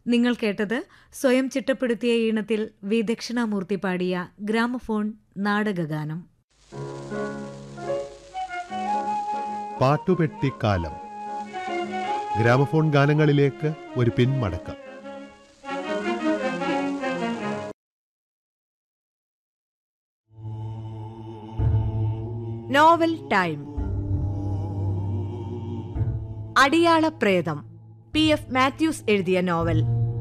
നിങ്ങൾ കേട്ടത് സ്വയം ചിട്ടപ്പെടുത്തിയ ഈണത്തിൽ വി ദക്ഷിണാമൂർത്തി പാടിയ ഗ്രാമഫോൺ നാടകഗാനം പാട്ടുപെട്ടിക്കാലം ഗ്രാമഫോൺ ഗാനങ്ങളിലേക്ക് ഒരു പിന്മടക്കം നോവൽ ടൈം അടിയാള പ്രേതം പി എഫ് മാത്യൂസ് എഴുതിയ നോവൽ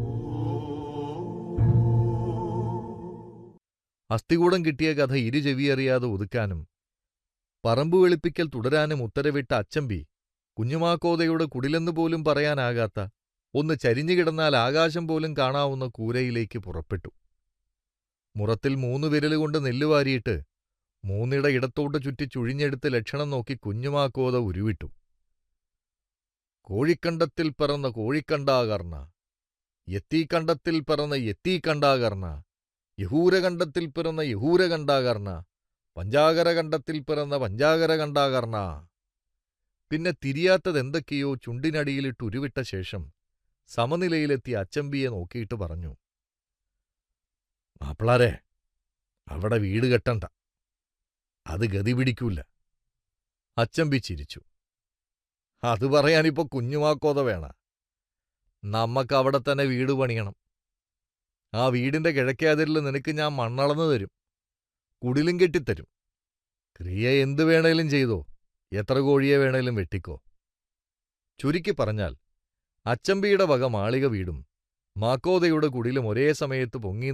അസ്ഥികൂടം കിട്ടിയ കഥ ഇരു ചെവിയറിയാതെ ഒതുക്കാനും പറമ്പു വെളുപ്പിക്കൽ തുടരാനും ഉത്തരവിട്ട അച്ചമ്പി കുഞ്ഞുമാക്കോതയുടെ കുടിലെന്ന് പോലും പറയാനാകാത്ത ഒന്ന് ചരിഞ്ഞു കിടന്നാൽ ആകാശം പോലും കാണാവുന്ന കൂരയിലേക്ക് പുറപ്പെട്ടു മുറത്തിൽ മൂന്നു വിരലുകൊണ്ട് നെല്ലുവാരിയിട്ട് മൂന്നിട ഇടത്തോട്ട് ചുറ്റി ചുഴിഞ്ഞെടുത്ത് ലക്ഷണം നോക്കി കുഞ്ഞുമാക്കോത ഉരുവിട്ടു കോഴിക്കണ്ടത്തിൽ പിറന്ന കോഴിക്കണ്ടാകർണ എത്തീക്കണ്ടത്തിൽ പിറന്ന എത്തീക്കണ്ടാകർണ യഹൂരകണ്ഡത്തിൽ പിറന്ന യഹൂരകണ്ടാകർണ പഞ്ചാകരകണ്ഡത്തിൽ പിറന്ന പഞ്ചാകരകണ്ടാകർണ പിന്നെ തിരിയാത്തതെന്തൊക്കെയോ ചുണ്ടിനടിയിലിട്ട് ഉരുവിട്ട ശേഷം സമനിലയിലെത്തിയ അച്ചമ്പിയെ നോക്കിയിട്ട് പറഞ്ഞു മാപ്പിളാരെ അവിടെ വീട് കെട്ടണ്ട അത് ഗതി പിടിക്കൂല അച്ചമ്പി ചിരിച്ചു അത് പറയാനിപ്പോ കുഞ്ഞുമാക്കോത വേണ നമ്മക്ക് അവിടെ തന്നെ വീട് പണിയണം ആ വീടിന്റെ കിഴക്കേതിരിൽ നിനക്ക് ഞാൻ മണ്ണളന്നു തരും കുടിലും കെട്ടിത്തരും ക്രിയ എന്തു വേണേലും ചെയ്തോ എത്ര കോഴിയെ വേണേലും വെട്ടിക്കോ ചുരുക്കി പറഞ്ഞാൽ അച്ചമ്പിയുടെ വക മാളിക വീടും മാക്കോതയുടെ കുടിലും ഒരേ സമയത്ത് പൊങ്ങി